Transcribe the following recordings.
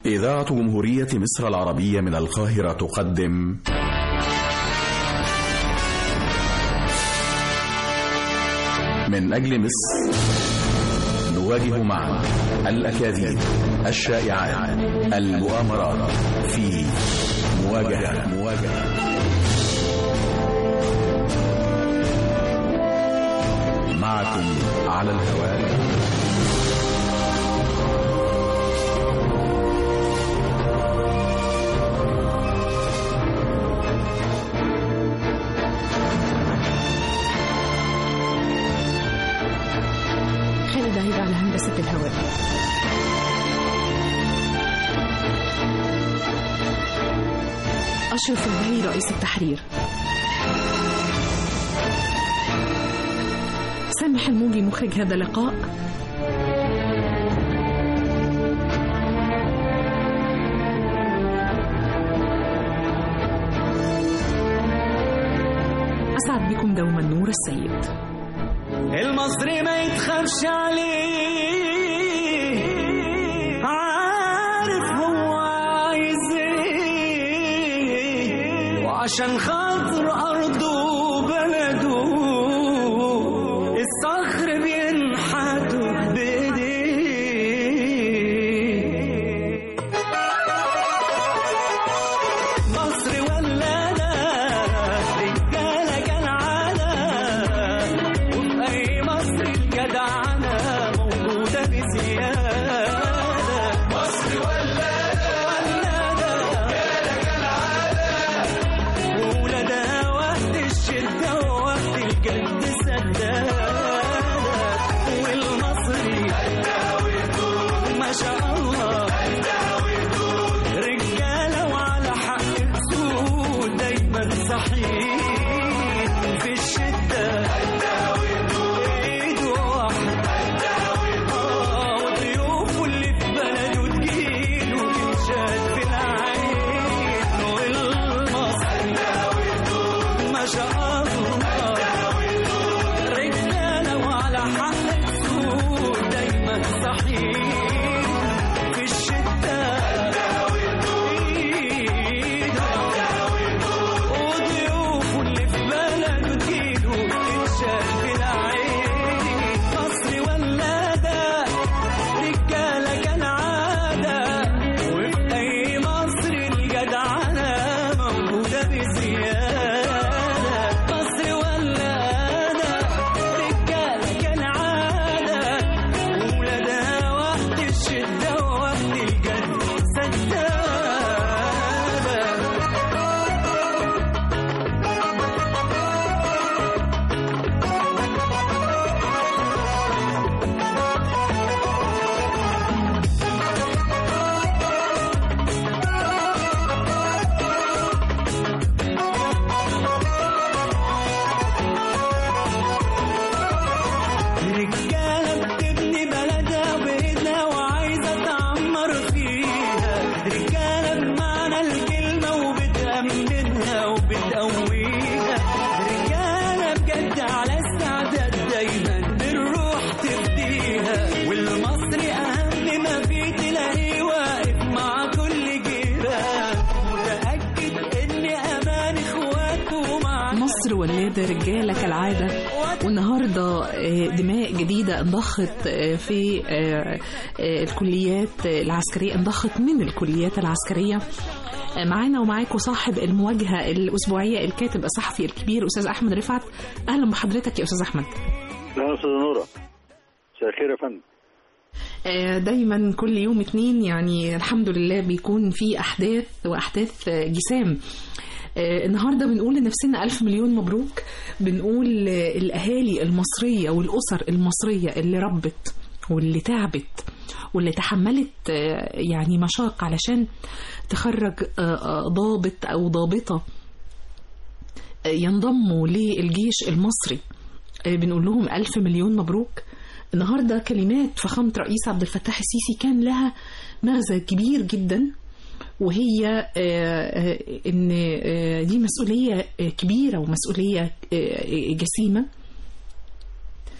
إذاعة جمهورية مصر العربية من القاهرة تقدم من أجل مصر نواجه معا الأكاذيب الشائعات المؤامرات في مواجهة مواجهة معكم على الهواء خالد عيد على هندسة الهواء أشرف البهي رئيس التحرير سامح الموجي مخرج هذا اللقاء أسعد بكم دوما نور السيد المصري ما يتخافش عليه عارف هو عايز ايه وعشان خاطر ارضه وبلده الصخر بينحتوا بايديه مصر ولادة رجالة كالعادة وفي أي مصر الجدعنة موجودة بزيادة مصر ولادة ولادة رجالة كالعادة وولادها وقت الشدة ووقت الجد سدادة والمصري ما شاء الله رجالة وعلى حق السود دايما صحيح في الشدة ايده واحدة آه، وضيوفه اللي في بلده تجيله تنشاد في العين والمصري ما شاء الله رجالة وعلى حق السود دايما صحيح في الشدة وضيوفه اللي في بلده تجيله تتشال في العين مصر ولادة رجالة كالعادة وفي أي مصر الجدعنة موجودة بزيادة مصر ولادة رجالة كالعادة وولادها وقت الشدة ووقت الجد سدادة رجالة بتبني بلدها بإيدها وعايزة تعمر فيها رجالة بمعنى الكلمة وبتأمنها وبتقويها رجالة بجد على استعداد دايما بالروح تفديها والمصري أهم ما فيه تلاقيه واقف مع كل جيران متأكد إن أمان إخواته مع مصر ولادة رجالة كالعادة والنهاردة آه، دماء جديدة انضخت آه، في آه، آه، الكليات العسكرية انضخت من الكليات العسكرية آه، معانا ومعاكم صاحب المواجهة الأسبوعية الكاتب الصحفي الكبير أستاذ أحمد رفعت أهلا بحضرتك يا أستاذ أحمد لا استاذ نورة مساء الخير يا فندم آه، دايما كل يوم اتنين يعني الحمد لله بيكون في أحداث وأحداث آه، جسام آه، النهارده بنقول لنفسنا ألف مليون مبروك بنقول آه، الأهالي المصرية والأسر المصرية اللي ربت واللي تعبت واللي تحملت آه، يعني مشاق علشان تخرج آه، آه، ضابط أو ضابطة آه، ينضموا للجيش المصري آه، بنقول لهم ألف مليون مبروك النهارده كلمات فخامة رئيس عبد الفتاح السيسي كان لها مغزى كبير جدا وهي آه، آه، ان آه، دي مسؤوليه آه، كبيره ومسؤوليه آه، جسيمه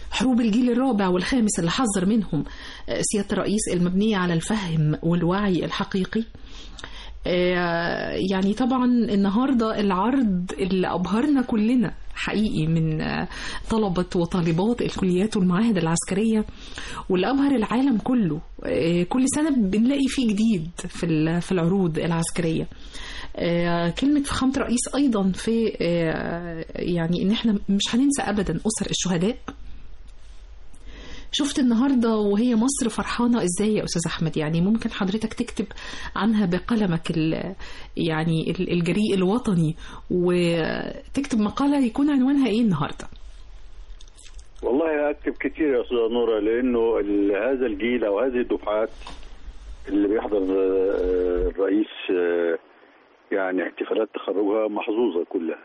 حروب الجيل الرابع والخامس اللي حذر منهم آه، سيادة الرئيس المبنية على الفهم والوعي الحقيقي آه، يعني طبعا النهارده العرض اللي ابهرنا كلنا حقيقي من آه، طلبة وطالبات الكليات والمعاهد العسكرية واللي أبهر العالم كله آه، كل سنة بنلاقي فيه جديد في ال- في العروض العسكرية آه، كلمة فخامة الرئيس أيضا في آه، يعني إن إحنا مش هننسى أبدا أسر الشهداء شفت النهارده وهي مصر فرحانه ازاي يا استاذ احمد يعني ممكن حضرتك تكتب عنها بقلمك ال يعني ال- الجريء الوطني وتكتب مقاله يكون عنوانها ايه النهارده والله اكتب كتير يا استاذه نوره لانه ال- هذا الجيل او هذه الدفعات اللي بيحضر آه، الرئيس آه، يعني احتفالات تخرجها محظوظه كلها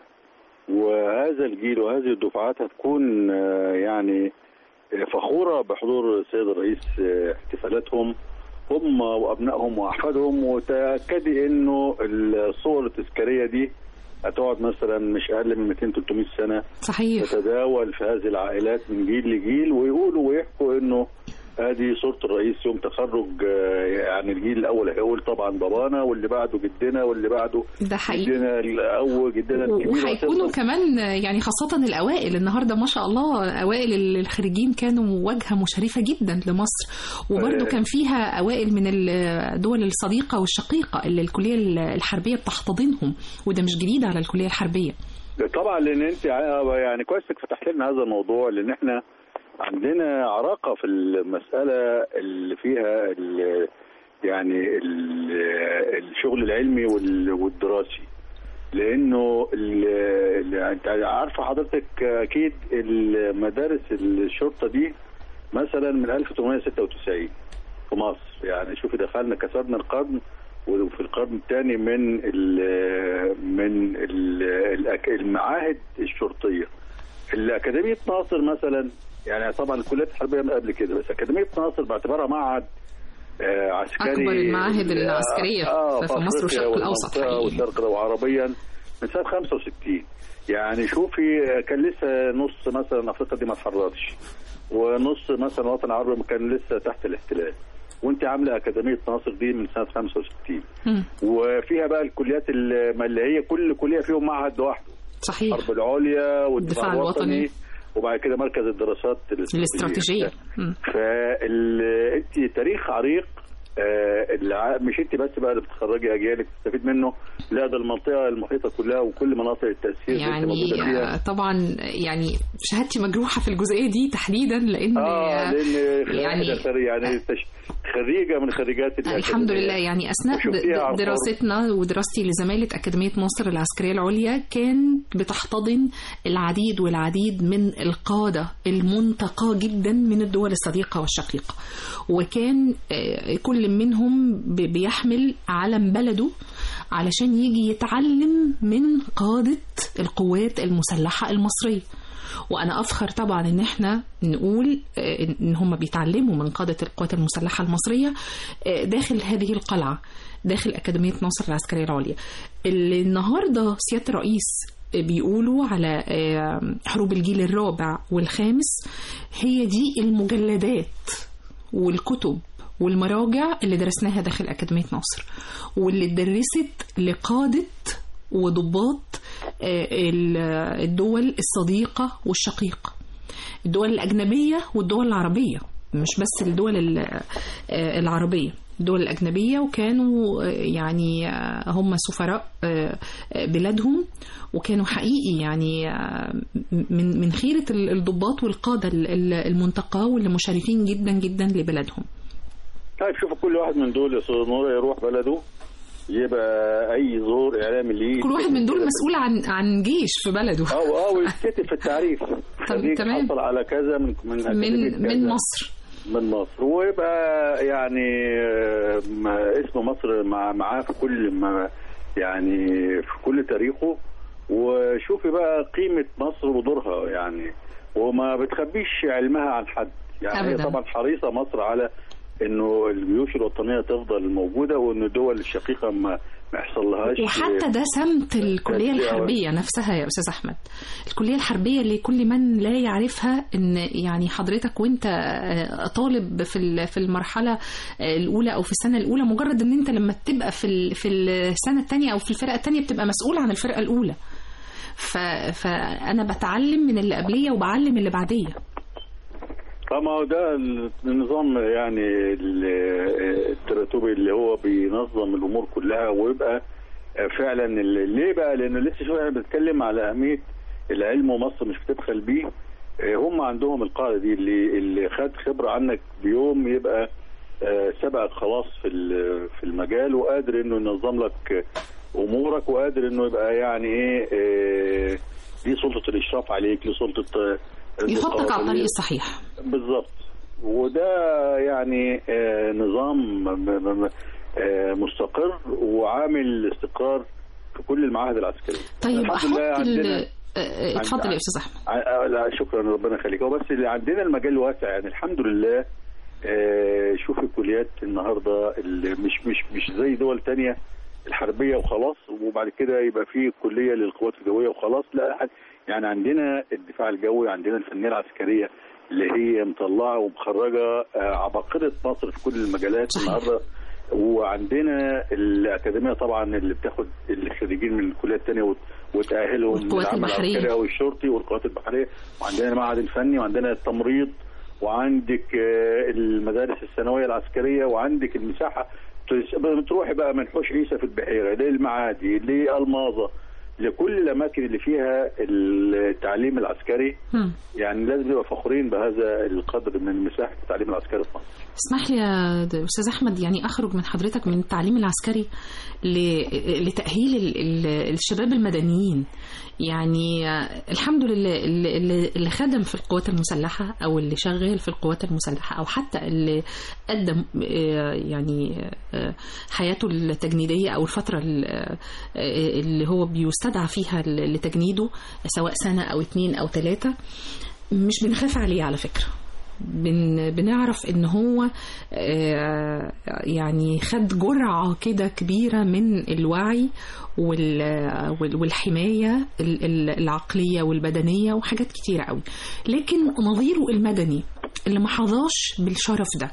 وهذا الجيل وهذه الدفعات هتكون آه، يعني فخوره بحضور السيد الرئيس آه، احتفالاتهم هم وابنائهم واحفادهم وتاكدي انه الصور التذكاريه دي هتقعد مثلا مش اقل من 200 300 سنه صحيح تتداول في هذه العائلات من جيل لجيل ويقولوا ويحكوا انه هذه صورة الرئيس يوم تخرج آه، يعني الجيل الأول هيقول طبعا بابانا واللي بعده جدنا واللي بعده ده حقيقي جدنا الأول جدنا الكبير وهيكونوا وهكذا. كمان يعني خاصة الأوائل النهاردة ما شاء الله أوائل الخريجين كانوا واجهة مشرفة جدا لمصر وبرضه آه. كان فيها أوائل من الدول الصديقة والشقيقة اللي الكلية الحربية بتحتضنهم وده مش جديد على الكلية الحربية طبعا لان انت ع- يعني كويس انك فتحت لنا هذا الموضوع لان احنا عندنا عراقه في المساله اللي فيها ال- يعني ال- الشغل العلمي وال- والدراسي لانه ال- ال- انت عارفه حضرتك اكيد المدارس الشرطه دي مثلا من 1896 في مصر يعني شوفي دخلنا كسرنا القرن وفي القرن الثاني من ال من ال الأك- المعاهد الشرطيه الاكاديميه ناصر مثلا يعني طبعا الكليات الحربيه من قبل كده بس اكاديميه ناصر باعتبارها معهد آه، عسكري أكبر المعاهد العسكرية في- في مصر أفريقيا والشرق الأوسط والمنطقة حقيقي. والشرق وعربيا من سنه 65 يعني شوفي آه، كان لسه نص مثلا افريقيا دي ما اتحررتش ونص مثلا الوطن العربي كان لسه تحت الاحتلال وانت عامله اكاديميه ناصر دي من سنه 65 مم. وفيها بقى الكليات اللي اللي هي كل كليه فيهم معهد لوحده صحيح الحرب العليا والدفاع الدفاع الوطني. الوطني وبعد كده مركز الدراسات الاستراتيجية مم. فانت تاريخ عريق آه، الع- مش انت بس بقى اللي بتخرجي اجيالك تستفيد منه لا ده المنطقه المحيطه كلها وكل مناطق التاثير اللي انت يعني موجوده آه، فيها طبعا يعني شهادتي مجروحة في الجزئية دي تحديدا لأن اه لان يعني- يعني خريجة يعني تش- خريجه من خريجات الحمد الأكاديمية. لله يعني اثناء وشفتيها على د- دراستنا ودراستي لزماله اكاديميه مصر العسكريه العليا كانت بتحتضن العديد والعديد من القاده المنتقاه جدا من الدول الصديقه والشقيقه وكان آه، كل منهم ب- بيحمل علم بلده علشان يجي يتعلم من قاده القوات المسلحه المصريه وانا افخر طبعا ان احنا نقول آه، ان هم بيتعلموا من قاده القوات المسلحه المصريه آه، داخل هذه القلعه داخل اكاديميه ناصر العسكريه العليا اللي النهارده سياده الرئيس بيقولوا على آه، حروب الجيل الرابع والخامس هي دي المجلدات والكتب والمراجع اللي درسناها داخل أكاديمية ناصر واللي اتدرست لقادة وضباط آه، ال- الدول الصديقة والشقيقة الدول الأجنبية والدول العربية مش بس الدول ال- آه، العربية الدول الأجنبية وكانوا آه، يعني آه، هم سفراء آه، آه، بلادهم وكانوا حقيقي يعني آه، من من خيرة ال- الضباط والقادة ال- ال- المنتقاه واللي مشرفين جدا جدا لبلادهم طيب شوفوا كل واحد من دول يا استاذ نور يروح بلده يبقى اي زور اعلامي ليه كل واحد من دول مسؤول عن عن جيش في بلده او او يتكتب في التعريف خريج تمام. حصل على كذا من من أكاديمية من من كذا. مصر من مصر ويبقى يعني آه، ما- اسم مصر مع معاه في كل ما يعني في كل تاريخه وشوفي بقى قيمة مصر ودورها يعني وما بتخبيش علمها عن حد يعني هي أبداً. طبعا حريصة مصر على انه الجيوش الوطنيه تفضل موجوده وان الدول الشقيقه ما ما يحصل لهاش وحتى ده سمت الكلية تشجيع. الحربية نفسها يا أستاذ أحمد الكلية الحربية لكل من لا يعرفها إن يعني حضرتك وأنت آه، طالب في ال- في المرحلة آه، الأولى أو في السنة الأولى مجرد إن أنت لما تبقى في ال- في السنة الثانية أو في الفرقة الثانية بتبقى مسؤول عن الفرقة الأولى ف... فأنا بتعلم من اللي قبلية وبعلم اللي بعدية اه ما هو ده النظام يعني ال- التراتبي اللي هو بينظم الامور كلها ويبقى فعلا ال- ليه بقى؟ لان لسه شويه بنتكلم على اهميه العلم ومصر مش بتبخل بيه آه، هم عندهم القاعده دي اللي اللي خد خبره عنك بيوم يبقى آه، سبقك خلاص في ال- في المجال وقادر انه ينظم لك امورك وقادر انه يبقى يعني ايه آه، ليه سلطه الاشراف عليك ليه سلطه آه، يحطك على الطريق ليه- الصحيح بالظبط وده يعني آه، نظام م- م- م- آه، مستقر وعامل استقرار في كل المعاهد العسكريه طيب الحمد أحط لله ال... عندنا- آه، آه، اتفضل يا أستاذ أحمد ع- آه، لا شكرا ربنا يخليك هو بس اللي عندنا المجال واسع يعني الحمد لله آه، شوف الكليات النهارده اللي مش مش مش زي دول تانية الحربيه وخلاص وبعد كده يبقى في كليه للقوات الجويه وخلاص لا يعني عندنا الدفاع الجوي عندنا الفنيه العسكريه اللي هي مطلعه ومخرجه آه، عباقره مصر في كل المجالات صحيح. النهارده وعندنا الاكاديميه طبعا اللي بتاخد الخريجين من الكليات الثانيه وت- وتاهلهم والقوات للعمل البحرية. العسكري او الشرطي والقوات البحريه وعندنا المعهد الفني وعندنا التمريض وعندك آه، المدارس الثانويه العسكريه وعندك المساحه تس- بتروحي بقى من حوش عيسى في البحيره للمعادي لالماظه لكل الاماكن اللي فيها التعليم العسكري هم. يعني لازم نبقى فخورين بهذا القدر من مساحه التعليم العسكري في مصر اسمح لي يا د- استاذ احمد يعني اخرج من حضرتك من التعليم العسكري ل- لتاهيل ال- ال- الشباب المدنيين يعني آه، الحمد لله اللي- اللي اللي خدم في القوات المسلحه او اللي شغال في القوات المسلحه او حتى اللي قدم آه، يعني آه، حياته التجنيديه او الفتره ال- آه، اللي هو بيستدعى فيها ل- لتجنيده سواء سنه او اتنين او تلاته مش بنخاف عليه على فكره بن بنعرف ان هو آه، يعني خد جرعة كده كبيرة من الوعي وال- وال- والحماية ال- ال- العقلية والبدنية وحاجات كتيرة قوي لكن نظيره المدني اللي ما حظاش بالشرف ده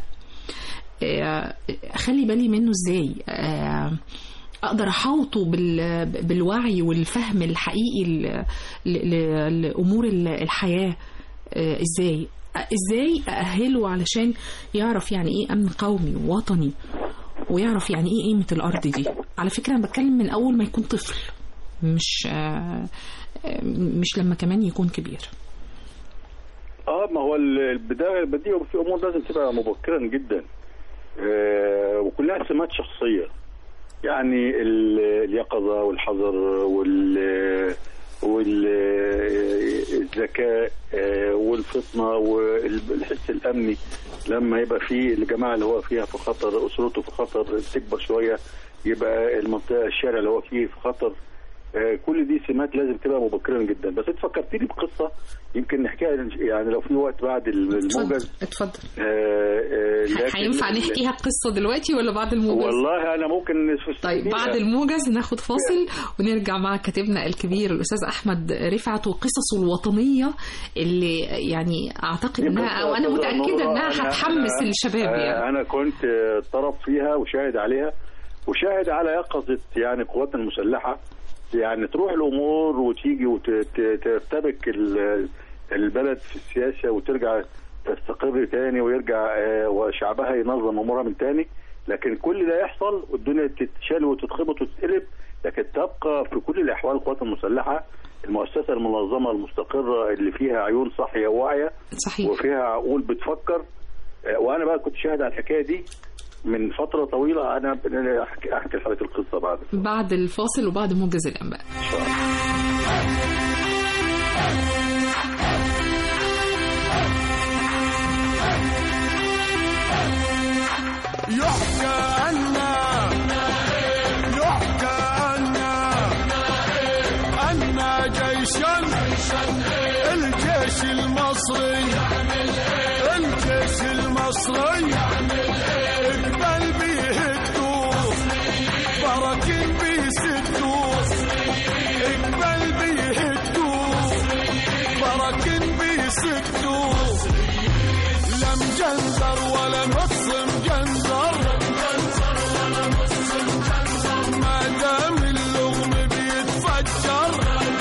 آه، اخلي بالي منه ازاي آه، اقدر احاوطه بال- بالوعي والفهم الحقيقي ل- ل- لامور الحياه آه، ازاي ازاي ااهله علشان يعرف يعني ايه امن قومي ووطني ويعرف يعني ايه قيمه الارض دي على فكره انا بتكلم من اول ما يكون طفل مش آه، آه، مش لما كمان يكون كبير اه ما هو ال- البدايه البديهه في امور لازم تبقى مبكرا جدا آه وكلها سمات شخصيه يعني ال- اليقظه والحذر وال والذكاء والفطنه والحس الامني لما يبقى في الجماعه اللي هو فيها في خطر اسرته في خطر تكبر شويه يبقى المنطقه الشارع اللي هو فيه في خطر آه، كل دي سمات لازم تبقى مبكرا جدا بس انت فكرتني بقصه يمكن نحكيها يعني لو في وقت بعد الموجز اتفضل اتفضل آه، آه، لكن- هينفع نحكيها القصه دلوقتي ولا بعد الموجز والله انا ممكن طيب بعد الموجز ناخد فاصل ونرجع مع كاتبنا الكبير الاستاذ احمد رفعت وقصصه الوطنيه اللي يعني اعتقد انها او انا متاكده انها هتحمس الشباب يعني انا كنت آه، طرف فيها وشاهد عليها وشاهد على يقظه يعني قواتنا المسلحه يعني تروح الامور وتيجي وترتبك البلد في السياسه وترجع تستقر تاني ويرجع آه، وشعبها ينظم امورها من تاني لكن كل ده يحصل والدنيا تتشال وتتخبط وتتقلب لكن تبقى في كل الاحوال القوات المسلحه المؤسسه المنظمه المستقره اللي فيها عيون صاحيه وواعيه صحيح وفيها عقول بتفكر آه، وانا بقى كنت شاهد على الحكايه دي من فتره طويله انا أنا احكي احكي لحضرتك القصه بعد بعد الفاصل وبعد موجز الانباء يحكى عنا يحكى عنا أن جيشا الجيش المصري الجيش المصري المصري اقبل بيه الدور بركين بيسدوا اقبل بيه الدور بركين بيسدوا لا مجندر ولا نص مجندر ما دام اللغم بيتفجر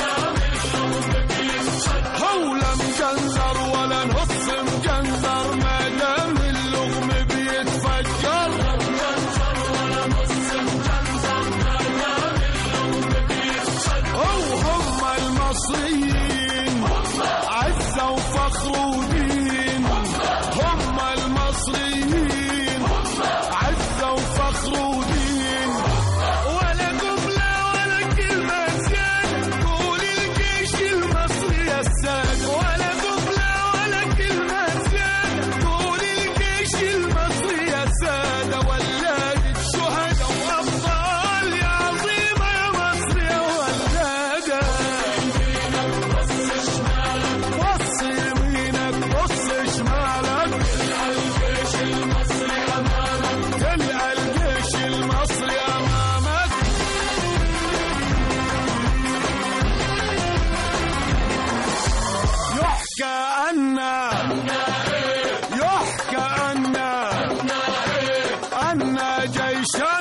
هو لا مجندر ولا نص مجندر ما دام اللغم بيتفجر هو هم المصريين عزة وفخر ودين هم المصريين عزة وفخر ودين ولا قبلة ولا كلمة زيادة قول الجيش المصري يا الساد ولا قبلة ولا كلمة زيادة قول الجيش المصري يا سادة ولادة شهداء وأبطال يا عظيمة يا مصر يا ولادة بص يمينك بص شمالك تلقى الجيش المصري أمامك يحكى أن يحكى أن أن جيشا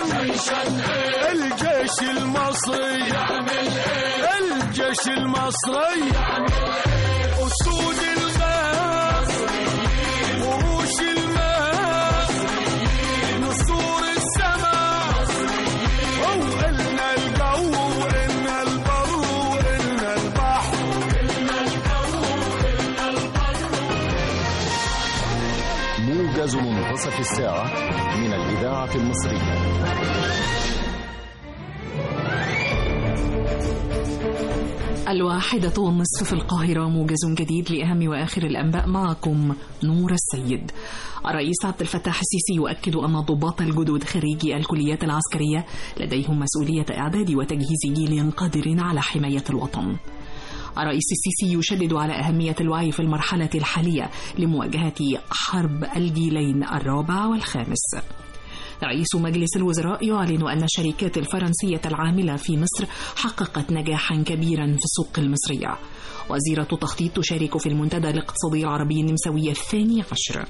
الجيش المصري الجيش المصري أسود الغاز وروش الماء نسور السماء وإلنا الجو وإلنا البر وإلنا البحر موجز منتصف الساعة من الإذاعة المصرية الواحدة والنصف في القاهرة موجز جديد لأهم وآخر الأنباء معكم نور السيد الرئيس عبد الفتاح السيسي يؤكد أن الضباط الجدد خريجي الكليات العسكرية لديهم مسؤولية إعداد وتجهيز جيل قادر على حماية الوطن الرئيس السيسي يشدد على أهمية الوعي في المرحلة الحالية لمواجهة حرب الجيلين الرابع والخامس رئيس مجلس الوزراء يعلن أن الشركات الفرنسية العاملة في مصر حققت نجاحا كبيرا في السوق المصرية وزيرة التخطيط تشارك في المنتدى الاقتصادي العربي النمساوي الثاني عشر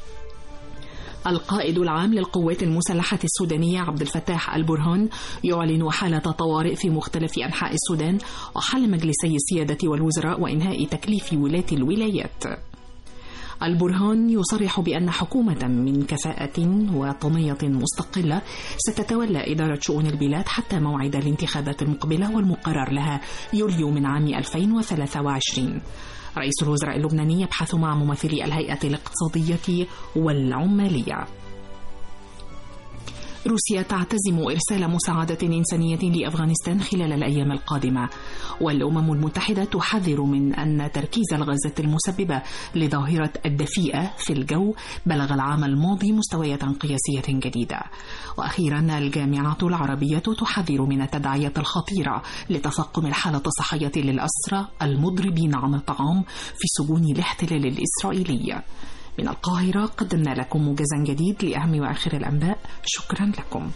القائد العام للقوات المسلحة السودانية عبد الفتاح البرهان يعلن حالة طوارئ في مختلف أنحاء السودان وحل مجلسي السيادة والوزراء وإنهاء تكليف ولاة الولايات البرهان يصرح بأن حكومة من كفاءة وطنية مستقلة ستتولى إدارة شؤون البلاد حتى موعد الانتخابات المقبلة والمقرر لها يوليو من عام 2023 رئيس الوزراء اللبناني يبحث مع ممثلي الهيئة الاقتصادية والعمالية روسيا تعتزم إرسال مساعدة إنسانية لأفغانستان خلال الأيام القادمة والأمم المتحدة تحذر من أن تركيز الغازات المسببة لظاهرة الدفيئة في الجو بلغ العام الماضي مستويات قياسية جديدة وأخيرا الجامعة العربية تحذر من التداعيات الخطيرة لتفاقم الحالة الصحية للأسرى المضربين عن الطعام في سجون الاحتلال الإسرائيلي من القاهرة قدمنا لكم موجزا جديد لأهم وآخر الأنباء شكرا لكم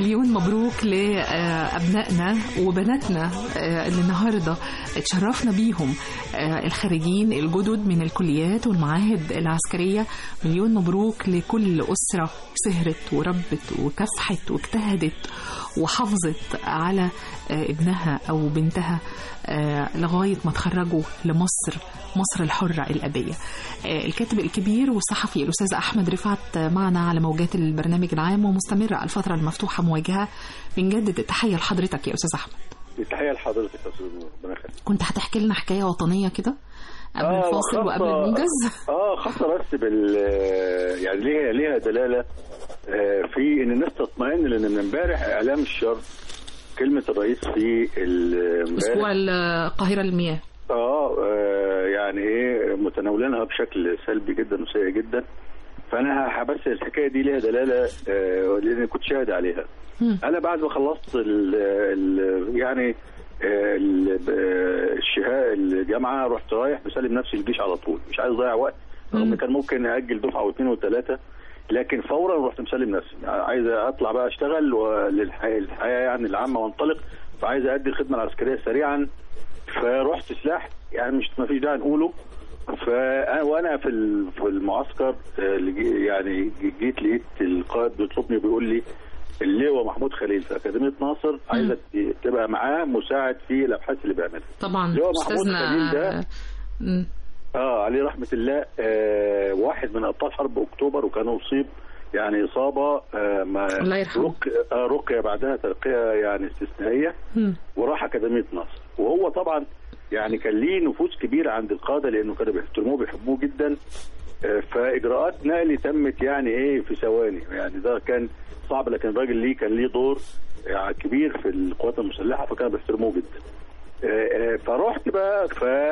مليون مبروك لأبنائنا وبناتنا آه، اللي النهاردة اتشرفنا بيهم آه، الخارجين الجدد من الكليات والمعاهد العسكرية مليون مبروك لكل أسرة سهرت وربت وكافحت واجتهدت وحافظت على آه، ابنها أو بنتها آه، لغاية ما تخرجوا لمصر مصر الحرة الأبية آه، الكاتب الكبير والصحفي الأستاذ أحمد رفعت آه، معنا على موجات البرنامج العام ومستمرة الفترة المفتوحة مواجهة بنجدد التحية لحضرتك يا أستاذ أحمد تحيه لحضرتك يا استاذ نور ربنا يخليك كنت هتحكي لنا حكاية وطنية كده قبل آه، الفاصل خاصة- وقبل الموجز اه خاصه بس بال يعني ليها ليها دلاله آه، في ان الناس تطمئن لان من امبارح اعلام الشر كلمه الرئيس في ال- أسبوع امبارح القاهرة المياه اه آه، يعني ايه متناولينها بشكل سلبي جدا وسيء جدا فانا ه- بس الحكايه دي ليها دلاله آه، لان كنت شاهد عليها مم. انا بعد ما خلصت ال ال يعني آه، ال- آه، الشهاء الجامعه رحت رايح مسلم نفسي الجيش على طول مش عايز اضيع وقت رغم مم. كان ممكن اجل دفعه واثنين وثلاثه لكن فورا رحت مسلم نفسي عايز اطلع بقى اشتغل وللحياه الحياه يعني العامه وانطلق فعايز ادي الخدمه العسكريه سريعا فرحت سلاح يعني مش ما فيش داعي نقوله ف وانا في ال- في المعسكر آه، اللي جي- يعني جيت لقيت القائد بيطلبني وبيقول لي اللواء محمود خليل في اكاديميه ناصر عايزك تبقى معاه مساعد في الابحاث اللي بيعملها طبعا اللي هو محمود أستاذنا خليل ده مم. اه عليه رحمه الله آه واحد من ابطال حرب اكتوبر وكان اصيب يعني اصابه آه ما الله يرحمه. رق آه رقيه بعدها ترقيه يعني استثنائيه مم. وراح اكاديميه نصر وهو طبعا يعني كان ليه نفوذ كبير عند القاده لانه كانوا بيحترموه بيحبوه جدا آه، فاجراءات نقل تمت يعني ايه في ثواني يعني ده كان صعب لكن الراجل ليه كان ليه دور يعني كبير في القوات المسلحه فكانوا بيحترموه جدا آه، آه، فرحت بقى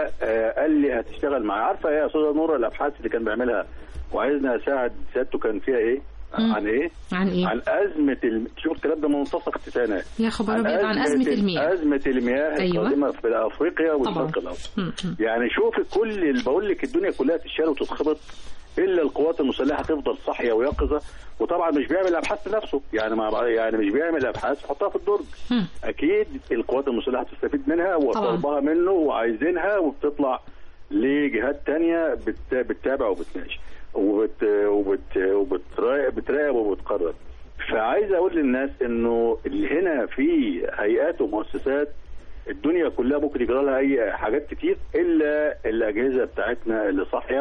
فقال لي هتشتغل معايا عارفه يا استاذه نوره الابحاث اللي كان بيعملها وعايزني اساعد سيادته كان فيها ايه؟ مم. عن ايه؟ عن إيه؟ عن ازمه الم... شوف الكلام ده من منتصف التسعينات يا خبر أبيض عن أزمة المياه أزمة المياه أيوة. القادمة في أفريقيا طبعا. والشرق الأوسط مم. مم. يعني شوف كل اللي بقول لك الدنيا كلها تتشال وتتخبط الا القوات المسلحه تفضل صاحيه ويقظه وطبعا مش بيعمل ابحاث لنفسه يعني مع يعني مش بيعمل ابحاث يحطها في الدرج مم. اكيد القوات المسلحه تستفيد منها وطلبها منه وعايزينها وبتطلع لجهات تانية بت- بتتابع وبتناقش وبت وبت وبتراقب بتراقب وبتقرر فعايز اقول للناس انه اللي هنا في هيئات ومؤسسات الدنيا كلها ممكن يجرى لها اي حاجات كتير الا الاجهزه بتاعتنا اللي صاحيه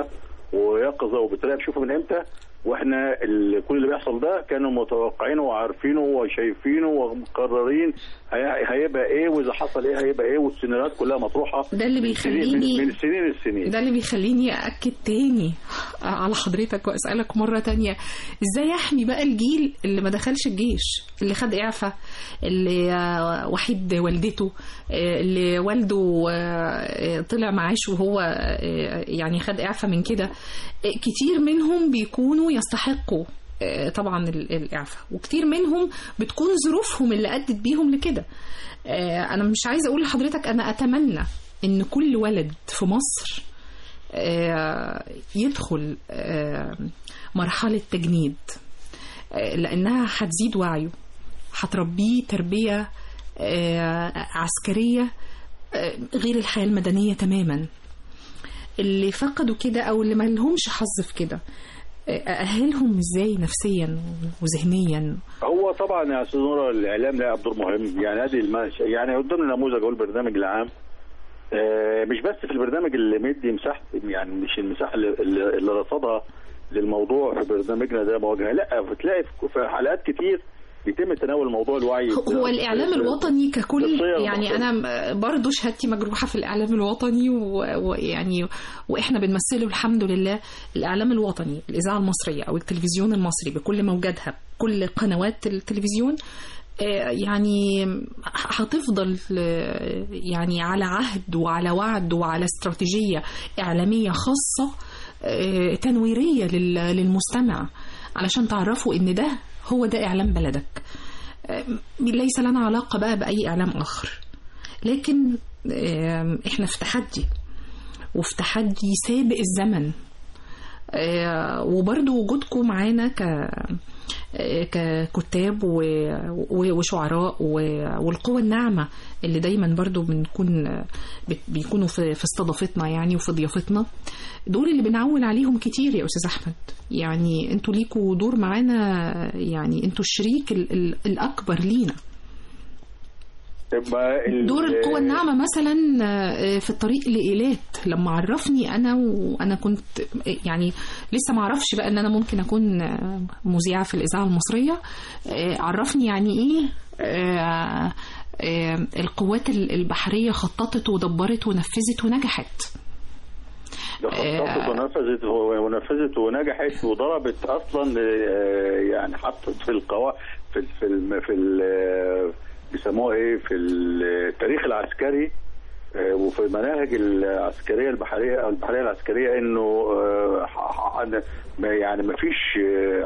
ويقظه وبتراقب شوفوا من امتى واحنا ال- كل اللي بيحصل ده كانوا متوقعينه وعارفينه وشايفينه ومقررين هي- هيبقى ايه واذا حصل ايه هيبقى ايه والسيناريوهات كلها مطروحه ده اللي من سنين- بيخليني من سنين السنين ده اللي بيخليني أأكد تاني على حضرتك وأسألك مرة تانية إزاي أحمي بقى الجيل اللي ما دخلش الجيش اللي خد إعفاء اللي آه، وحيد والدته آه، اللي والده آه، طلع معاش وهو آه، يعني خد إعفاء من كده آه، كتير منهم بيكونوا يستحقوا آه، طبعا ال- الإعفاء وكتير منهم بتكون ظروفهم اللي أدت بيهم لكده آه، أنا مش عايزة أقول لحضرتك أنا أتمنى إن كل ولد في مصر آه، يدخل آه، مرحلة تجنيد آه، لأنها هتزيد وعيه هتربيه تربية آه، عسكرية آه، غير الحياة المدنية تماما اللي فقدوا كده أو اللي ما لهمش حظ في كده آه، أأهلهم إزاي نفسيا وذهنيا هو طبعا يا استاذ نور الاعلام له دور مهم يعني ادي المش... يعني قدامنا نموذج اقول البرنامج العام آه، مش بس في البرنامج اللي مدي مساحه يعني مش المساحه اللي, اللي اللي رصدها للموضوع في برنامجنا ده مواجهه لا بتلاقي في- في حلقات كتير بيتم تناول موضوع الوعي هو الإعلام الوطني ككل بالصيغة يعني المصرية. أنا برضو شهادتي مجروحة في الإعلام الوطني و- ويعني وإحنا بنمثله الحمد لله الإعلام الوطني الإذاعة المصرية أو التلفزيون المصري بكل موجاتها كل قنوات التلفزيون آه، يعني هتفضل آه، يعني على عهد وعلى وعد وعلى استراتيجية إعلامية خاصة آه، تنويرية لل- للمستمع علشان تعرفوا إن ده هو ده إعلام بلدك آه، ليس لنا علاقة بقى بأي إعلام آخر لكن آه، إحنا في تحدي وفي تحدي سابق الزمن آه، وبرضو وجودكم معانا ك آه، ككتاب و- و- وشعراء و- والقوة الناعمة اللي دايما برضو بنكون آه، بت- بيكونوا في في استضافتنا يعني وفي ضيافتنا دول اللي بنعول عليهم كتير يا أستاذ أحمد يعني انتوا ليكوا دور معانا يعني انتوا الشريك ال- ال- الأكبر لينا تبقى ال- دور القوة الناعمة مثلا آه، في الطريق لإيلات لما عرفني أنا وأنا كنت يعني لسه ما أعرفش بقى إن أنا ممكن أكون آه، مذيعة في الإذاعة المصرية آه، عرفني يعني إيه آه، آه، القوات ال- البحرية خططت ودبرت ونفذت ونجحت ده خططت ونفذت ونفذت ونجحت وضربت اصلا آه، يعني حطت في القوا في ال- في الم- في ال- بيسموها ايه في التاريخ العسكري آه، وفي المناهج العسكريه البحريه او البحريه العسكريه انه آه، ح- ح- ما- يعني ما فيش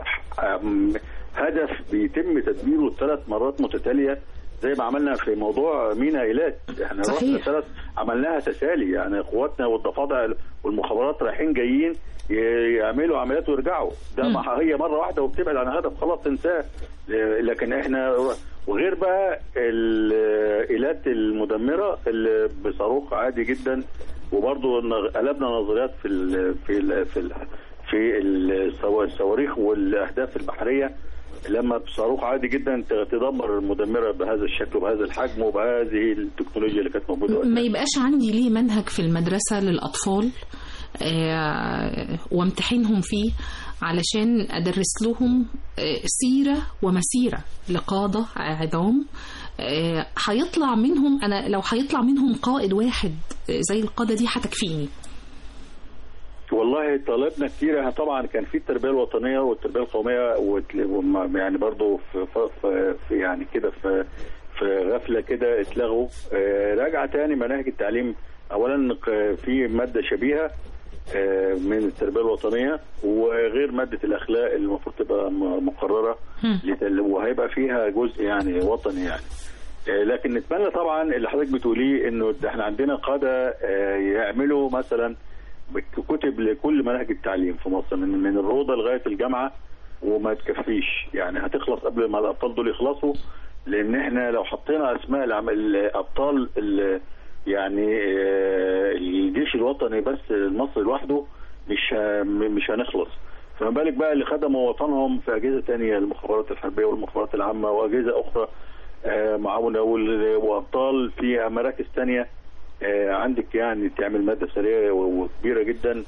هدف بيتم تدميره ثلاث مرات متتاليه زي ما عملنا في موضوع مينا ايلات احنا صحيح. رحنا ثلاث عملناها تسالي يعني قواتنا والضفادع والمخابرات رايحين جايين ي- يعملوا عمليات ويرجعوا ده مم. ما هي مره واحده وبتبعد عن هدف خلاص تنساه لكن احنا وغير بقى الايلات المدمره اللي بصاروخ عادي جدا وبرضه نغ- قلبنا نظريات في ال في ال في ال في الصوا- الصواريخ والاهداف البحريه لما بصاروخ عادي جدا ت- تدمر المدمره بهذا الشكل وبهذا الحجم وبهذه التكنولوجيا اللي كانت موجوده وقتها. ما يبقاش عندي ليه منهج في المدرسة للأطفال آه، وامتحنهم فيه علشان أدرس لهم آه، سيرة ومسيرة لقادة عظام آه، هيطلع منهم أنا لو هيطلع منهم قائد واحد آه، زي القادة دي هتكفيني والله طالبنا كتير طبعا كان في التربيه الوطنيه والتربيه القوميه وت- وما- يعني برضو في, في, في يعني كده في في غفله كده اتلغوا آه، راجعه تاني مناهج التعليم اولا ق- في ماده شبيهه آه، من التربيه الوطنيه وغير ماده الاخلاق اللي المفروض تبقى م- مقرره هم. لت- وهيبقى فيها جزء يعني وطني يعني آه، لكن نتمنى طبعا اللي حضرتك بتقوليه انه ده احنا عندنا قاده آه، يعملوا مثلا كتب لكل مناهج التعليم في مصر من من الروضه لغايه الجامعه وما تكفيش يعني هتخلص قبل ما الابطال دول يخلصوا لان احنا لو حطينا اسماء العم- الابطال ال- يعني آه، الجيش الوطني بس المصري لوحده مش ه- مش هنخلص فما بالك بقى اللي خدموا وطنهم في اجهزه تانية المخابرات الحربيه والمخابرات العامه واجهزه اخرى آه، معاونه وال- وابطال في مراكز تانية آه، عندك يعني تعمل ماده سريه و- وكبيره جدا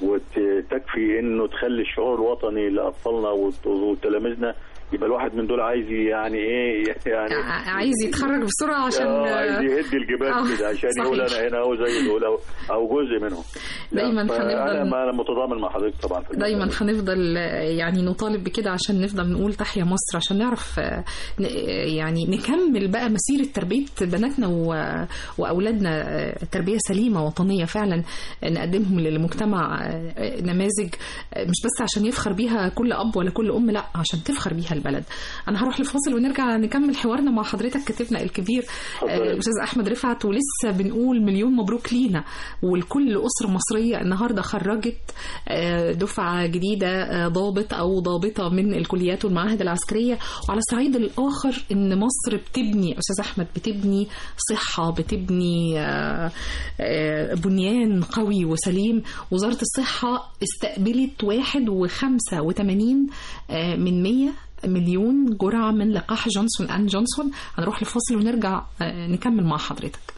وتكفي انه تخلي الشعور الوطني لاطفالنا وت- وتلاميذنا يبقى الواحد من دول عايز يعني ايه يعني ع- عايز يتخرج بسرعة عشان آه، عايز يهد آه، الجبال كده عشان يقول صحيح. انا هنا اهو زي دول او او جزء منهم لا، دايماً فانا هنفضل- ما انا متضامن مع حضرتك طبعا في الموضوع دايما ده. هنفضل آه، يعني نطالب بكده عشان نفضل نقول تحيا مصر عشان نعرف آه، ن- آه، يعني نكمل بقى مسيرة تربية بناتنا و- وأولادنا آه، تربية سليمة وطنية فعلا نقدمهم للمجتمع آه، نماذج آه، مش بس عشان يفخر بيها كل أب ولا كل أم لا عشان تفخر بيها البلد أنا هروح لفاصل ونرجع نكمل حوارنا مع حضرتك كاتبنا الكبير آه، اتفضلي. الأستاذ أحمد رفعت ولسه بنقول مليون مبروك لينا ولكل أسرة مصرية النهاردة خرجت آه، دفعة جديدة آه، ضابط أو ضابطة من الكليات والمعاهد العسكرية وعلى الصعيد الآخر إن مصر بتبني أستاذ أحمد بتبني صحة بتبني آه، آه، بنيان قوي وسليم وزارة الصحة استقبلت واحد وخمسة وثمانين من مية مليون جرعة من لقاح جونسون أند جونسون هنروح لفاصل ونرجع آه، نكمل مع حضرتك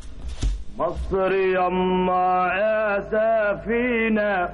مصر يما يا سفينة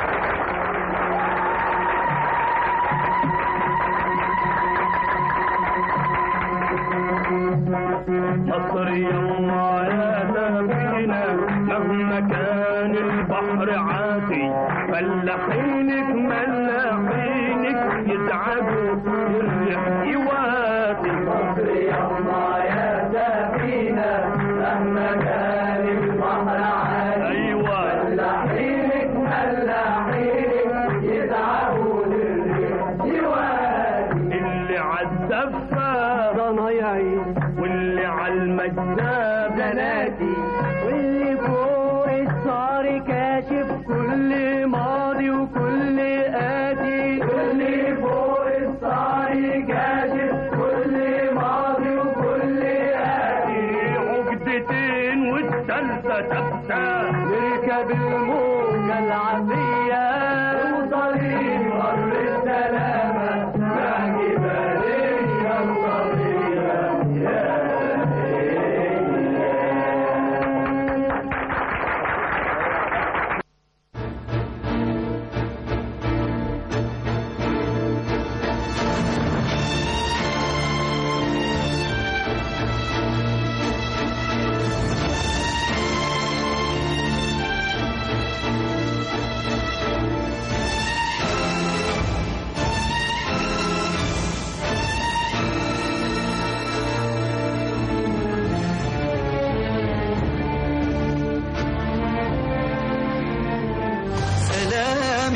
مصر يما يا سفينة مهما كان البحر عاتي فلاحينك ملاحينك يزعجوا الريح يواتي مصر يما يا سفينة مهما كان البحر عاتي ايوه فلاحينك ملاحينك يزعجوا الريح يواتي اللي عالسفة ضنايعي واللي عالمجذاب بناتي واللي فوق الصار كاشف كل ماضي وكل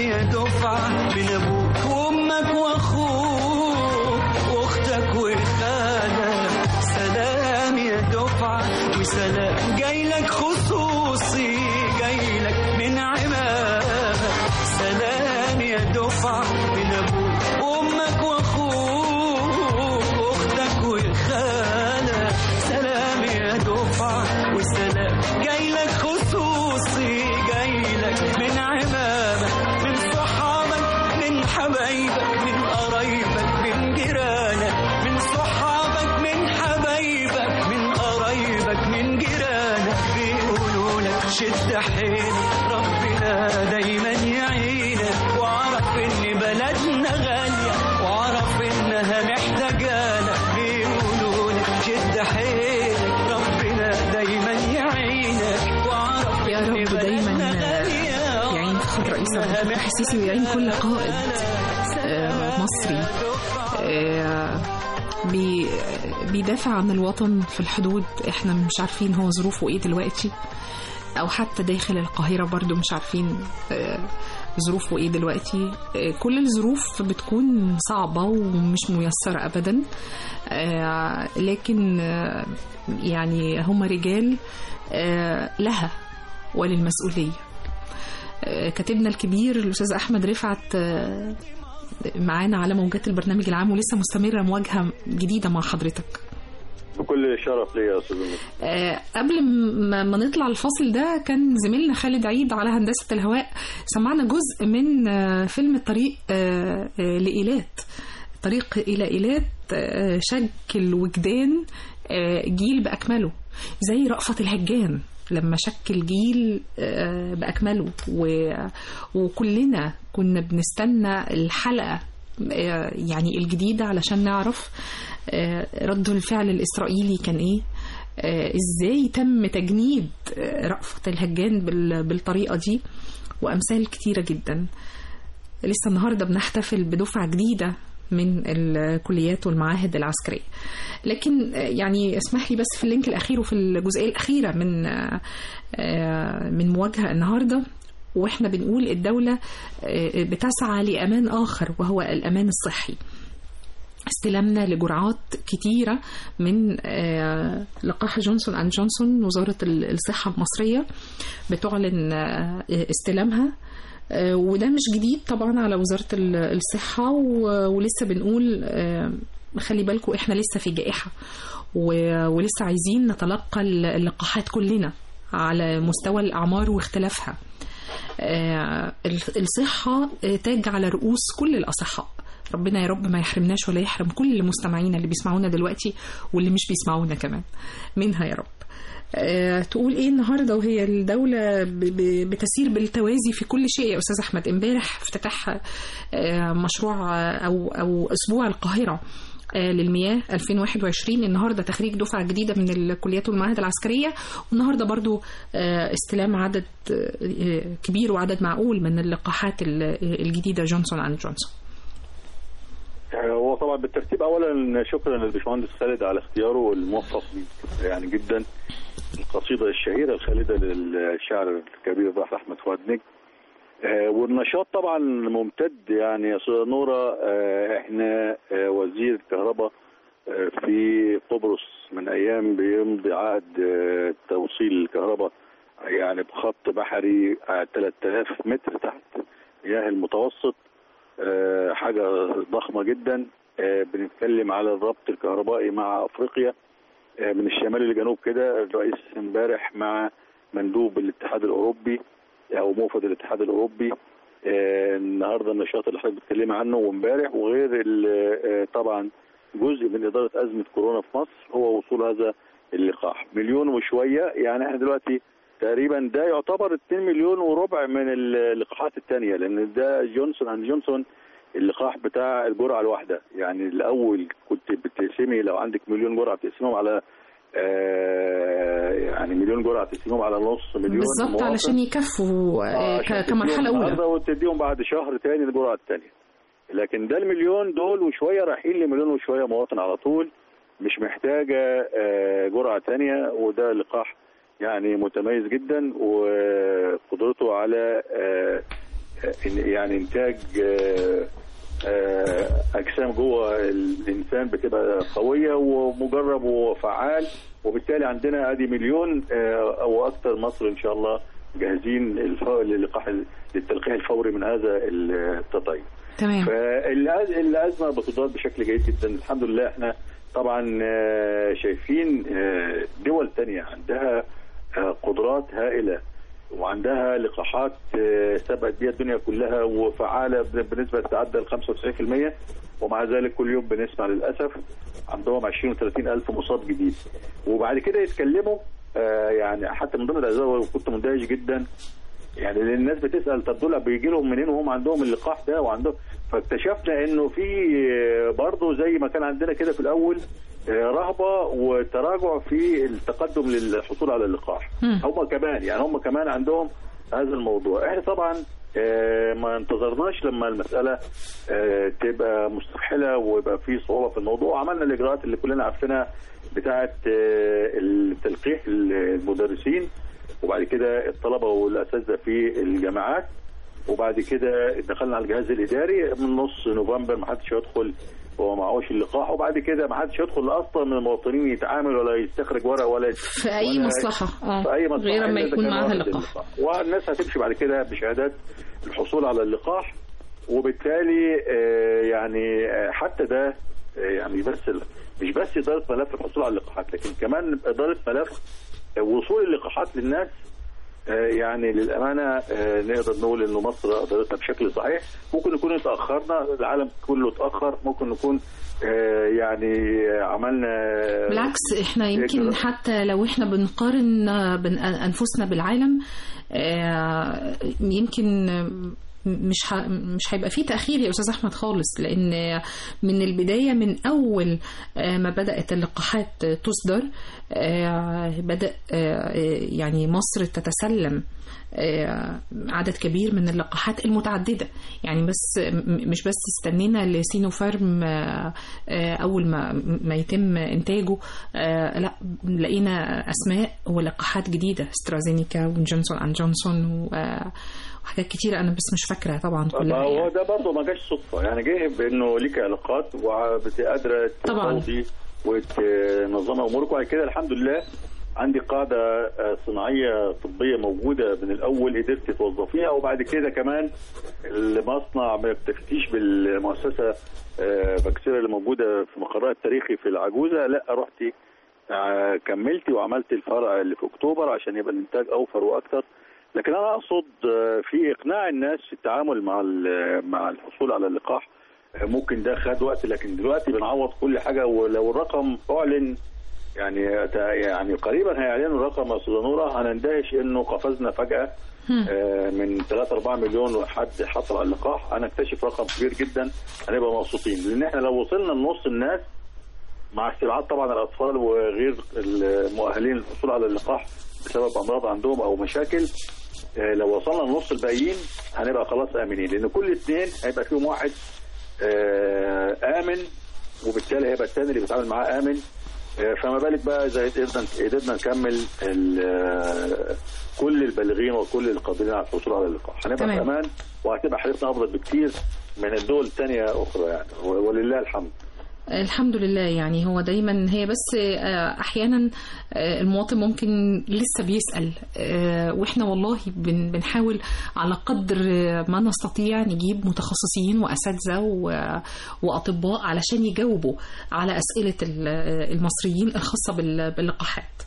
يا دفعة من أبوك وأمك وأخوك وأختك وخالك سلام يا دفعة وسلام جايلك خصوصي جايلك من عمامك سلام يا دفعة من أبوك وأمك وأخوك وأختك وخالك سلام يا دفعة وسلام جايلك خصوصي جايلك من عمامك من صحابك من حبايبك من قرايبك من جيرانك من صحابك من حبايبك من قرايبك من جيرانك بيقولوا لك شد حيلك ربنا دايما يعينك واعرف ان بلدنا غالية واعرف انها محتاجالك بيقولوا لك شد حيلك ربنا دايما يعينك واعرف يا إن رب دايما بلدنا غالية يعين فخد رئيس عبد الفتاح السيسي ويعين كل قائد آه، مصري آه، بي- بيدافع عن الوطن في الحدود احنا مش عارفين هو ظروفه ايه دلوقتي او حتى داخل القاهرة برضو مش عارفين آه، ظروفه ايه دلوقتي آه، كل الظروف بتكون صعبة ومش ميسرة ابدا آه، لكن آه، يعني هم رجال آه، لها وللمسؤولية آه، كاتبنا الكبير الأستاذ أحمد رفعت آه، معانا على موجات البرنامج العام ولسه مستمرة مواجهة جديدة مع حضرتك بكل شرف ليا يا استاذ مصر. آه، قبل ما ما نطلع الفاصل ده كان زميلنا خالد عيد على هندسة الهواء سمعنا جزء من آه، فيلم الطريق آه، آه، لإيلات طريق إلى إيلات آه، شكل وجدان آه، جيل بأكمله زي رأفت الهجان لما شكل جيل آه، بأكمله و- وكلنا كنا بنستنى الحلقة آه، يعني الجديدة علشان نعرف آه، رد الفعل الإسرائيلي كان إيه آه، إزاي تم تجنيد آه، رأفت الهجان بال- بالطريقة دي وأمثال كتيرة جدا لسه النهارده بنحتفل بدفعة جديدة من الكليات والمعاهد العسكرية لكن آه، يعني اسمح لي بس في اللينك الأخير وفي الجزئية الأخيرة من آه، آه، من مواجهة النهارده واحنا بنقول الدولة آه، بتسعى لأمان آخر وهو الأمان الصحي استلامنا لجرعات كتيرة من آه، لقاح جونسون أند جونسون وزارة ال- الصحة المصرية بتعلن آه، استلامها آه، وده مش جديد طبعا على وزارة ال- الصحة و- ولسه بنقول آه، خلي بالكم احنا لسه في جائحة و- ولسه عايزين نتلقى ال- اللقاحات كلنا على مستوى الأعمار واختلافها آه، الصحة آه، تاج على رؤوس كل الأصحاء ربنا يا رب ما يحرمناش ولا يحرم كل المستمعين اللي بيسمعونا دلوقتي واللي مش بيسمعونا كمان منها يا رب آه، تقول ايه النهارده وهي الدوله ب- ب- بتسير بالتوازي في كل شيء يا استاذ احمد امبارح افتتح آه، مشروع آه، او او اسبوع القاهره آه، للمياه 2021 النهارده تخريج دفعه جديده من الكليات والمعاهد العسكريه والنهارده برضو آه، استلام عدد آه، كبير وعدد معقول من اللقاحات ال- الجديده جونسون اند جونسون هو طبعا بالترتيب اولا شكرا للبشمهندس خالد على اختياره الموفق يعني جدا القصيده الشهيره الخالده للشاعر الكبير الراحل احمد فؤاد نجم آه، والنشاط طبعا ممتد يعني يا استاذه نوره آه، احنا آه، وزير الكهرباء آه، في قبرص من ايام بيمضي عقد آه، توصيل الكهرباء يعني بخط بحري آه، 3000 متر تحت مياه المتوسط آه، حاجه ضخمه جدا آه، بنتكلم على الربط الكهربائي مع افريقيا آه، من الشمال للجنوب كده الرئيس امبارح مع مندوب الاتحاد الاوروبي او موفد الاتحاد الاوروبي آه، النهارده النشاط اللي حضرتك بتتكلم عنه وامبارح وغير ال- آه، طبعا جزء من اداره ازمه كورونا في مصر هو وصول هذا اللقاح مليون وشويه يعني احنا دلوقتي تقريبا ده يعتبر 2 مليون وربع من اللقاحات الثانيه لان ده جونسون اند جونسون اللقاح بتاع الجرعه الواحده يعني الاول كنت بتقسمي لو عندك مليون جرعه بتقسمهم على آه يعني مليون جرعه تقسمهم على نص مليون بالظبط مواطن. علشان يكفوا آه، آه، ك- عشان كمرحله تديهم اولى النهارده وتديهم بعد شهر تاني الجرعه الثانيه لكن ده المليون دول وشويه رايحين لمليون وشويه مواطن على طول مش محتاجه آه، جرعه ثانيه وده لقاح يعني متميز جدا وقدرته على آه، إن- يعني انتاج آه، آه، اجسام جوه الانسان بتبقى قويه ومجرب وفعال وبالتالي عندنا ادي مليون آه، او اكثر مصر ان شاء الله جاهزين للف- للقاح للتلقيح الفوري من هذا التطعيم. تمام فالازمه بتدار بشكل جيد جدا الحمد لله احنا طبعا آه، شايفين آه، دول تانية عندها آه، قدرات هائله وعندها لقاحات آه، سبقت بيها الدنيا كلها وفعاله بنسبه تتعدى ال 95% ومع ذلك كل يوم بنسمع للاسف عندهم 20 و30 الف مصاب جديد وبعد كده يتكلموا آه، يعني حتى من ضمن الاسباب وكنت مندهش جدا يعني لان الناس بتسال طب دول بيجي لهم منين وهم عندهم اللقاح ده وعندهم فاكتشفنا انه في برضه زي ما كان عندنا كده في الاول آه، رهبه وتراجع في التقدم للحصول على اللقاح مم. هم كمان يعني هم كمان عندهم هذا الموضوع احنا طبعا آه، ما انتظرناش لما المساله آه، تبقى مستفحله ويبقى في صعوبه في الموضوع عملنا الاجراءات اللي كلنا عارفينها بتاعه آه، التلقيح المدرسين وبعد كده الطلبه والاساتذه في الجامعات وبعد كده دخلنا على الجهاز الاداري من نص نوفمبر ما حدش يدخل وهو معهوش اللقاح وبعد كده ما حدش يدخل اصلا من المواطنين يتعامل ولا يستخرج ورق ولا في اي ولا- مصلحه اه في اي مصلحه غير ما إلا إذا يكون كان معاها واخد اللقاح والناس هتمشي بعد كده بشهادات الحصول على اللقاح وبالتالي آه، يعني آه، حتى ده آه، يعني بس ال- مش بس اداره ملف الحصول على اللقاحات لكن كمان اداره ملف آه، وصول اللقاحات للناس آه، يعني للامانه آه، نقدر نقول انه مصر ادارتها بشكل صحيح ممكن نكون اتاخرنا العالم كله اتاخر ممكن نكون آه، يعني عملنا بالعكس احنا يمكن إجراء. حتى لو احنا بنقارن بين انفسنا بالعالم آه، يمكن مش ه... مش هيبقى فيه تأخير يا أستاذ أحمد خالص لأن من البداية من أول آه، ما بدأت اللقاحات تصدر آه، بدأ آه، يعني مصر تتسلم آه، عدد كبير من اللقاحات المتعددة يعني بس م- مش بس استنينا لسينوفارم آه، آه، أول ما ما يتم إنتاجه آه، لا لقينا أسماء ولقاحات جديدة استرازينيكا وجونسون أند جونسون و- آه، وحاجات كتيرة أنا بس مش فاكرة طبعا ما كلها هو يعني. ده برضه ما جاش صدفه يعني جه بانه ليك علاقات وقادره طبعاً. تفوضي وتنظمي امورك وبعد كده الحمد لله عندي قاعده آه، صناعيه طبيه موجوده من الاول قدرت توظفيها وبعد كده كمان المصنع ما بتفتيش بالمؤسسه آه، باكسيريا اللي موجوده في مقرها التاريخي في العجوزه لا رحتي آه، كملتي وعملت الفرع اللي في اكتوبر عشان يبقى الانتاج اوفر واكثر لكن انا اقصد آه، في اقناع الناس في التعامل مع ال- مع الحصول على اللقاح آه، ممكن ده خد وقت لكن دلوقتي بنعوض كل حاجه ولو الرقم اعلن يعني يعني قريبا هيعلنوا الرقم يا استاذه نوره هنندهش انه قفزنا فجاه آه، من 3 4 مليون حد حصل على اللقاح هنكتشف رقم كبير جدا هنبقى مبسوطين لان احنا لو وصلنا لنص الناس مع استبعاد طبعا الاطفال وغير المؤهلين للحصول على اللقاح بسبب امراض عندهم او مشاكل آه، لو وصلنا لنص الباقيين هنبقى خلاص امنين لان كل اثنين هيبقى فيهم واحد آه، امن وبالتالي هيبقى الثاني اللي بيتعامل معاه امن آه، فما بالك بقى اذا قدرنا قدرنا نكمل ال- آه، كل البالغين وكل القادرين على الحصول على اللقاح هنبقى تمام. في امان وهتبقى حالتنا افضل بكتير من الدول الثانيه اخرى يعني و- ولله الحمد الحمد لله يعني هو دايما هي بس آه، احيانا آه، المواطن ممكن لسه بيسال آه، واحنا والله بن- بنحاول على قدر ما نستطيع نجيب متخصصين واساتذه و- واطباء علشان يجاوبوا على اسئله ال- المصريين الخاصه بال- باللقاحات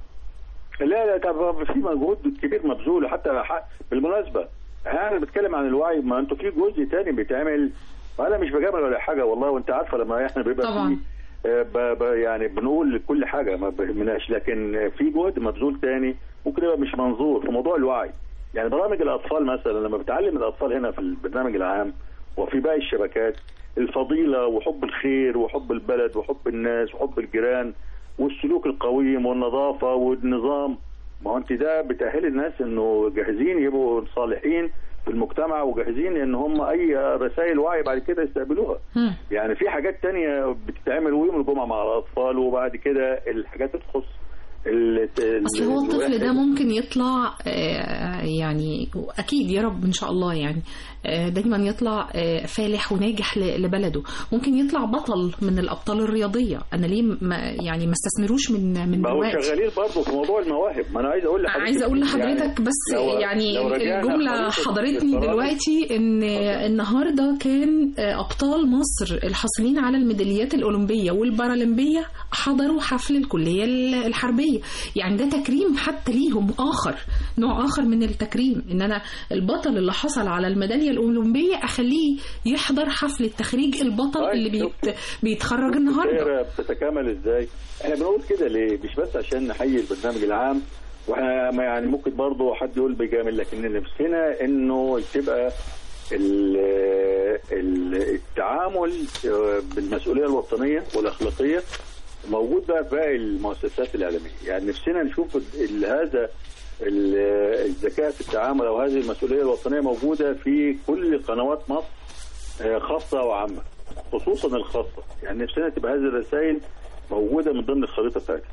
لا لا طب في مجهود كبير مبذول حتى ح- بالمناسبه انا بتكلم عن الوعي ما انتوا في جزء تاني بيتعمل انا مش بجامل ولا حاجه والله وانت عارفه لما احنا بيبقى طبعاً. في آه، ب- ب- يعني بنقول كل حاجه ما بهمناش لكن في جهد مبذول تاني ممكن يبقى مش منظور في موضوع الوعي يعني برامج الاطفال مثلا لما بتعلم الاطفال هنا في البرنامج العام وفي باقي الشبكات الفضيله وحب الخير وحب البلد وحب الناس وحب الجيران والسلوك القويم والنظافه والنظام ما هو انت ده بتاهل الناس انه جاهزين يبقوا صالحين في المجتمع وجاهزين ان هم اي رسائل وعي بعد كده يستقبلوها مم. يعني في حاجات تانية بتتعمل ويوم الجمعة مع الأطفال وبعد كده الحاجات اللي تخص ال- ال- اصل هو الطفل الواحد- ده ممكن يطلع آه، يعني اكيد يا رب ان شاء الله يعني آه، دايما يطلع آه، فالح وناجح ل- لبلده ممكن يطلع بطل من الابطال الرياضيه انا ليه ما يعني ما استثمروش من من ما هو دلوقتي شغالين برضه في موضوع المواهب ما انا عايز اقول لحضرتك عايزه اقول لحضرتك بس لو- يعني لو رجعنا الجمله خريطة حضرتني القرار- دلوقتي ان النهارده كان ابطال مصر الحاصلين على الميداليات الاولمبيه والبارالمبيه حضروا حفل الكليه الحربيه يعني ده تكريم حتى ليهم اخر نوع اخر من التكريم ان انا البطل اللي حصل على الميداليه الاولمبيه اخليه يحضر حفل التخريج البطل طيب، اللي بيت بيتخرج الدايرة النهارده بتتكامل ازاي؟ احنا بنقول كده ليه؟ مش بس عشان نحيي البرنامج العام واحنا ما يعني ممكن برضه حد يقول بيجامل لكن نفسنا انه تبقى ال- ال- التعامل بالمسؤوليه الوطنيه والاخلاقيه موجود بقى في باقي المؤسسات الاعلاميه، يعني نفسنا نشوف ال- هذا ال- الذكاء في التعامل او هذه المسؤوليه الوطنيه موجوده في كل قنوات مصر آه، خاصه وعامه خصوصا الخاصه يعني نفسنا تبقى هذه الرسائل موجوده من ضمن الخريطه بتاعتها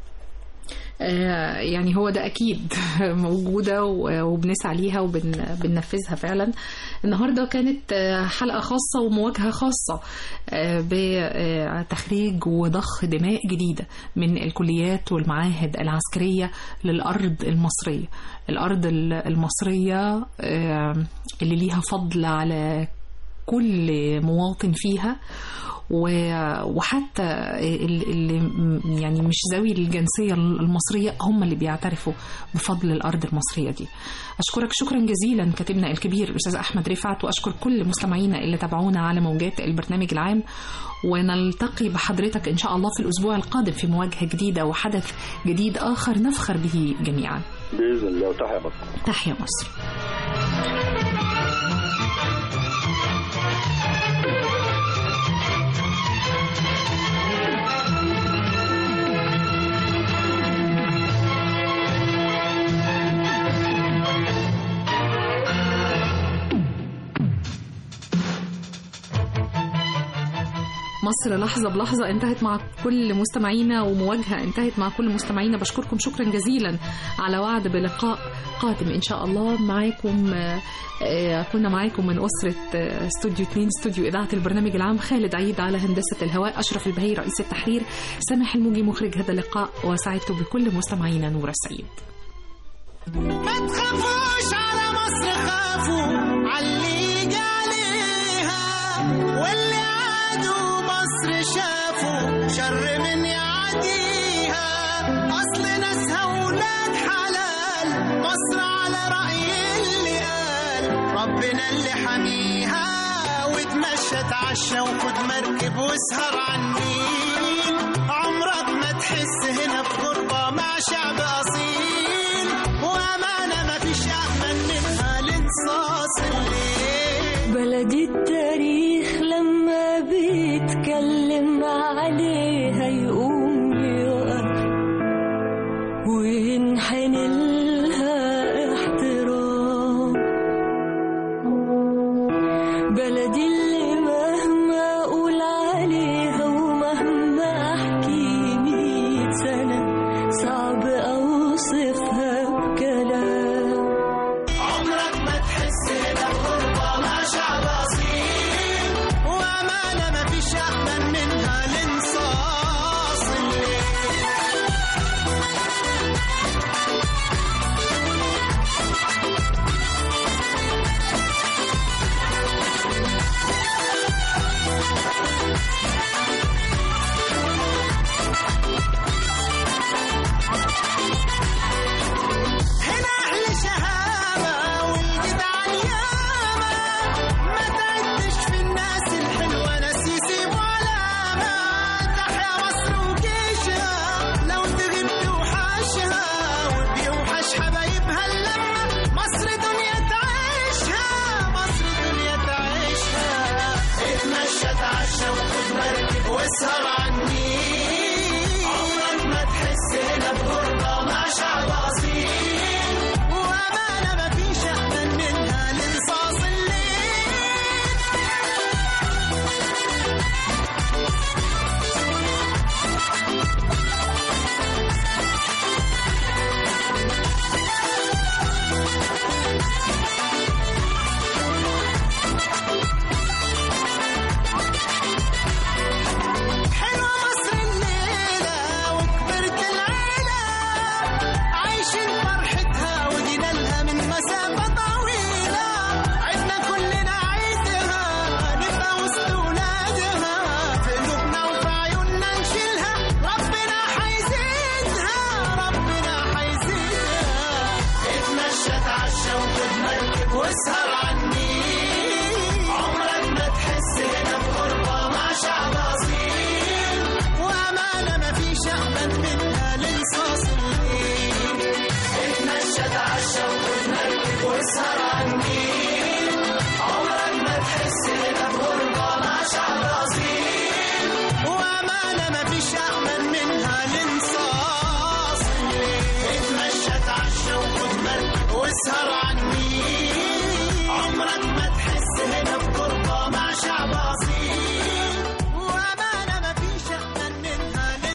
آه، يعني هو ده اكيد موجوده و- وبنسعى ليها وبننفذها فعلا النهارده كانت آه، حلقه خاصه ومواجهه خاصه آه، بتخريج وضخ دماء جديده من الكليات والمعاهد العسكريه للارض المصريه الارض ال- المصريه آه، اللي ليها فضل على كل مواطن فيها و- وحتى ال- اللي م- يعني مش ذوي الجنسية المصرية هم اللي بيعترفوا بفضل الأرض المصرية دي أشكرك شكرا جزيلا كاتبنا الكبير الأستاذ أحمد رفعت وأشكر كل مستمعينا اللي تابعونا على موجات البرنامج العام ونلتقي بحضرتك إن شاء الله في الأسبوع القادم في مواجهة جديدة وحدث جديد آخر نفخر به جميعا باذن الله وتحيا مصر تحيا مصر مصر لحظة بلحظة انتهت مع كل مستمعينا ومواجهة انتهت مع كل مستمعينا بشكركم شكرا جزيلا على وعد بلقاء قادم إن شاء الله معاكم آه، آه، كنا معاكم من أسرة آه، استوديو 2 استوديو إذاعة البرنامج العام خالد عيد على هندسة الهواء أشرف البهي رئيس التحرير سامح الموجي مخرج هذا اللقاء وسعدت بكل مستمعينا نور السعيد ما تخافوش على مصر خافوا علي يجي عليها واللي عادوا مصر شافوا شر من يعديها اصل ناسها ولاد حلال مصر على رأي اللي قال ربنا اللي حميها وتمشى تعشى وخد مركب واسهر على النيل عمرك ما تحس هنا بغربة مع شعب أصيل وأمانة مفيش أأمن منها لانصاص الليل بلدي التاريخ لما بيتكلم عليها يقوم يقف وينحني لها احترام بلدي اللي مهما اقول عليها ومهما احكي مية سنة صعب اوصفها بكلام عمرك ما تحس هنا بغربة مع شعب أصيل وأمانة مفيش أأمن منها لانصاص الليل هنا أهل شهامة والجدعان ياما ما تعدش في الناس الحلوة ناس يسيبوا علامة تحيا مصر وجيشها لو تغيب توحشها وبيوحش حبايبها اللمة مصر دنيا تعيشها مصر دنيا تعيشها اتمشى تعشى وخد مركب واسهر على النيل عمرك ما تحس هنا بغربة مع شعب أصيل وأمانة مفيش أأمن منها لانصاص الليل نسهر